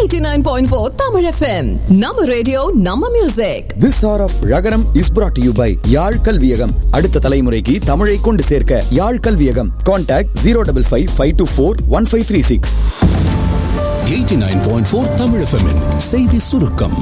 89.4 Tamil FM. நம்ம radio நம்ம music This hour of Ragaram is brought to you by Yarl Kalviyagam அடுத்த தலைமுறைக்கு தமிழை கொண்டு சேர்க்க Yarl Kalviyagam contact zero double five five two four one five three six 89.4 Tamil FM -இன் செய்தி சுருக்கம்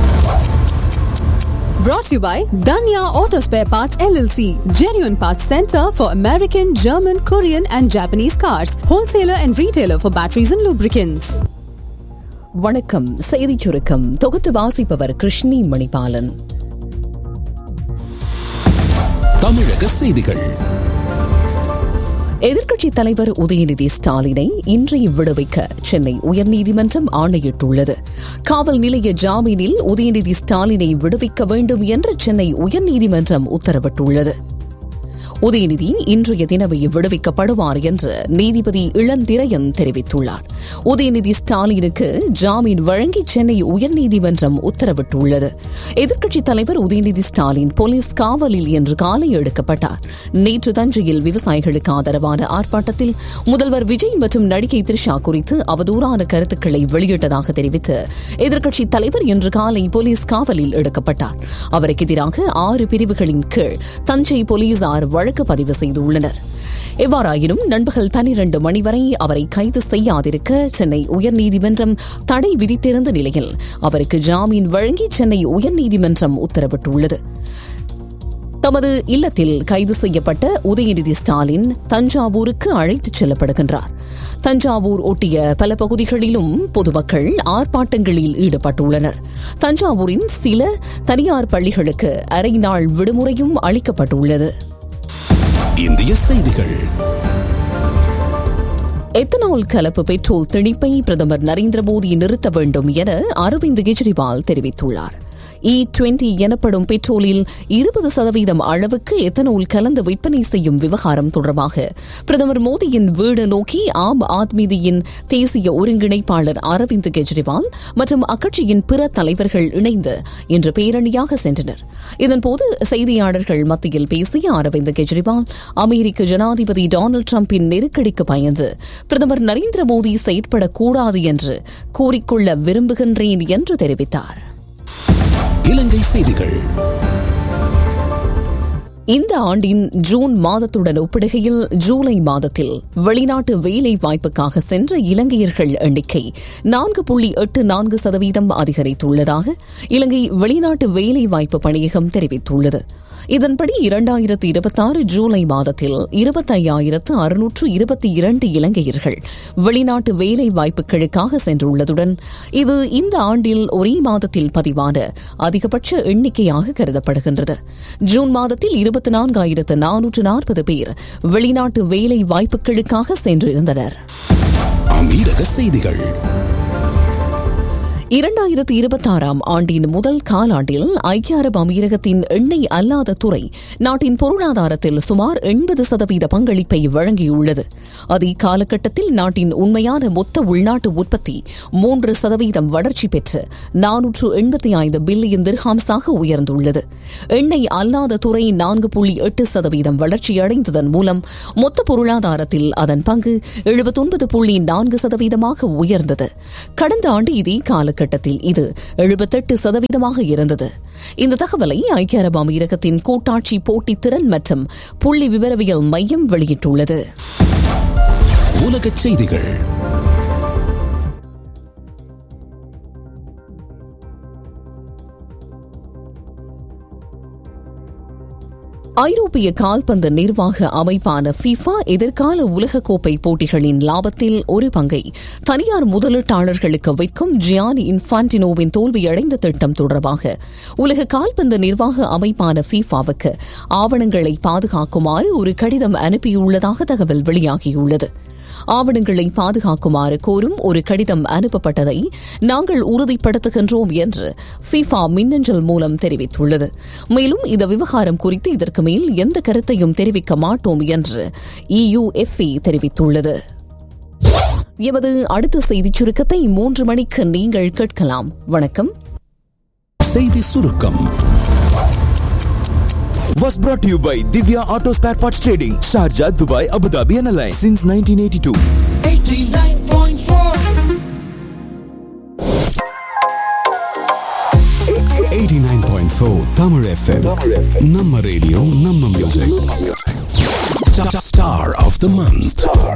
brought to you by Danya Auto Spare Parts LLC, genuine parts center for American, German, Korean and Japanese cars, wholesaler and retailer for batteries and lubricants. வணக்கம் செய்திச் சுருக்கம் தொகுத்து வாசிப்பவர் கிருஷ்ணி மணிபாலன் தமிழக செய்திகள் எதிர்க்கட்சித் தலைவர் உதயநிதி ஸ்டாலினை இன்றைய விடுவிக்க சென்னை உயர்நீதிமன்றம் ஆணையிட்டுள்ளது காவல் நிலைய ஜாமீனில் உதயநிதி ஸ்டாலினை விடுவிக்க வேண்டும் என்று சென்னை உயர்நீதிமன்றம் உத்தரவிட்டுள்ளது உதயநிதி இன்றைய தினமே விடுவிக்கப்படுவார் என்று நீதிபதி இளந்திரையன் தெரிவித்துள்ளார் உதயநிதி ஸ்டாலினுக்கு ஜாமீன் வழங்கி சென்னை உயர்நீதிமன்றம் உத்தரவிட்டுள்ளது எதிர்க்கட்சித் தலைவர் உதயநிதி ஸ்டாலின் போலீஸ் காவலில் இன்று காலை எடுக்கப்பட்டார் நேற்று தஞ்சையில் விவசாயிகளுக்கு ஆதரவான ஆர்ப்பாட்டத்தில் முதல்வர் விஜய் மற்றும் நடிகை த்ரிஷா குறித்து அவதூறான கருத்துக்களை வெளியிட்டதாக தெரிவித்து எதிர்க்கட்சித் தலைவர் இன்று காலை போலீஸ் காவலில் எடுக்கப்பட்டார் அவருக்கு எதிராக ஆறு பிரிவுகளின் கீழ் தஞ்சை போலீசார் வழக்கு பதிவு செய்துள்ளனர் எவ்வாறாயினும் நண்பகல் பனிரண்டு மணி வரை அவரை கைது செய்யாதிருக்க சென்னை உயர்நீதிமன்றம் தடை விதித்திருந்த நிலையில் அவருக்கு ஜாமீன் வழங்கி சென்னை உயர்நீதிமன்றம் உத்தரவிட்டுள்ளது தமது இல்லத்தில் கைது செய்யப்பட்ட உதயநிதி ஸ்டாலின் தஞ்சாவூருக்கு அழைத்துச் செல்லப்படுகின்றார் தஞ்சாவூர் ஒட்டிய பல பகுதிகளிலும் பொதுமக்கள் ஆர்ப்பாட்டங்களில் ஈடுபட்டுள்ளனர் தஞ்சாவூரின் சில தனியார் பள்ளிகளுக்கு அரை நாள் விடுமுறையும் அளிக்கப்பட்டுள்ளது இந்திய செய்திகள் எத்தனால் கலப்பு பெட்ரோல் திணிப்பை பிரதமர் நரேந்திர மோடி நிறுத்த வேண்டும் என அரவிந்த் கெஜ்ரிவால் தெரிவித்துள்ளார் இ டுவெண்டி எனப்படும் பெட்ரோலில் இருபது சதவீதம் அளவுக்கு எத்தனால் கலந்து விற்பனை செய்யும் விவகாரம் தொடர்பாக பிரதமர் மோடியின் வீடு நோக்கி ஆம் ஆத்மீதியின் தேசிய ஒருங்கிணைப்பாளர் அரவிந்த் கெஜ்ரிவால் மற்றும் அக்கட்சியின் பிற தலைவர்கள் இணைந்து இன்று பேரணியாக சென்றனர் இதன்போது செய்தியாளர்கள் மத்தியில் பேசிய அரவிந்த் கெஜ்ரிவால் அமெரிக்க ஜனாதிபதி டொனால்டு டிரம்பின் நெருக்கடிக்கு பயந்து பிரதமர் நரேந்திர மோடி செயற்படக்கூடாது என்று கூறிக்கொள்ள விரும்புகின்றேன் என்று தெரிவித்தார் இலங்கை செய்திகள் இந்த ஆண்டின் ஜூன் மாதத்துடன் ஒப்பிடுகையில் ஜூலை மாதத்தில் வெளிநாட்டு வேலை வாய்ப்புக்காக சென்ற இலங்கையர்கள் எண்ணிக்கை நான்கு புள்ளி எட்டு நான்கு சதவீதம் அதிகரித்துள்ளதாக இலங்கை வெளிநாட்டு வேலை வாய்ப்பு பணியகம் தெரிவித்துள்ளது இதன்படி இரண்டாயிரத்து இருபத்தாறு ஜூலை மாதத்தில் இருபத்தையாயிரத்து அறுநூற்று இருபத்தி இரண்டு இலங்கையர்கள் வெளிநாட்டு வேலை வாய்ப்புகளுக்காக சென்றுள்ளதுடன் இது இந்த ஆண்டில் ஒரே மாதத்தில் பதிவான அதிகபட்ச எண்ணிக்கையாக கருதப்படுகின்றது ஜூன் மாதத்தில் இருபத்தி நான்காயிரத்து நானூற்று நாற்பது பேர் வெளிநாட்டு வேலை வாய்ப்புகளுக்காக சென்றிருந்தனர் அமீரக செய்திகள் இரண்டாயிரத்தி இருபத்தாறாம் ஆண்டின் முதல் காலாண்டில் ஐக்கிய அரபு அமீரகத்தின் எண்ணெய் அல்லாத துறை நாட்டின் பொருளாதாரத்தில் சுமார் எண்பது சதவீத பங்களிப்பை வழங்கியுள்ளது அதே காலகட்டத்தில் நாட்டின் உண்மையான மொத்த உள்நாட்டு உற்பத்தி மூன்று சதவீதம் வளர்ச்சி பெற்று நானூற்று எண்பத்தி ஐந்து பில்லியன் திர்ஹாம்ஸாக உயர்ந்துள்ளது எண்ணெய் அல்லாத துறை நான்கு புள்ளி எட்டு சதவீதம் வளர்ச்சியடைந்ததன் மூலம் மொத்த பொருளாதாரத்தில் அதன் பங்கு எழுபத்தொன்பது புள்ளி நான்கு சதவீதமாக உயர்ந்தது கடந்த ஆண்டு இதே கால காலகட்டத்தில் இது எழுபத்தெட்டு சதவீதமாக இருந்தது இந்த தகவலை ஐக்கிய அரபு அமீரகத்தின் கூட்டாட்சி போட்டித்திறன் மற்றும் புள்ளி விவரவியல் மையம் வெளியிட்டுள்ளது உலகச் செய்திகள் ஐரோப்பிய கால்பந்து நிர்வாக அமைப்பான ஃபிஃபா எதிர்கால உலகக்கோப்பை போட்டிகளின் லாபத்தில் ஒரு பங்கை தனியார் முதலீட்டாளர்களுக்கு விற்கும் ஜியானி இன்ஃபான்டினோவின் தோல்வியடைந்த திட்டம் தொடர்பாக உலக கால்பந்து நிர்வாக அமைப்பான ஃபிஃபாவுக்கு ஆவணங்களை பாதுகாக்குமாறு ஒரு கடிதம் அனுப்பியுள்ளதாக தகவல் வெளியாகியுள்ளது ஆவணங்களை பாதுகாக்குமாறு கோரும் ஒரு கடிதம் அனுப்பப்பட்டதை நாங்கள் உறுதிப்படுத்துகின்றோம் என்று ஃபிஃபா மின்னஞ்சல் மூலம் தெரிவித்துள்ளது மேலும் இந்த விவகாரம் குறித்து இதற்கு மேல் எந்த கருத்தையும் தெரிவிக்க மாட்டோம் என்று இயுஎஃப்ஏ தெரிவித்துள்ளது எமது அடுத்த செய்திச் சுருக்கத்தை மூன்று மணிக்கு நீங்கள் கேட்கலாம் வணக்கம் செய்தி சுருக்கம் Was brought to you by Divya Auto Spare Parts Trading, Sharjah, Dubai, Abu Dhabi and Alliance since 1982. Rainbow Tamil FM நம்ம ரேடியோ நம்ம music star of the month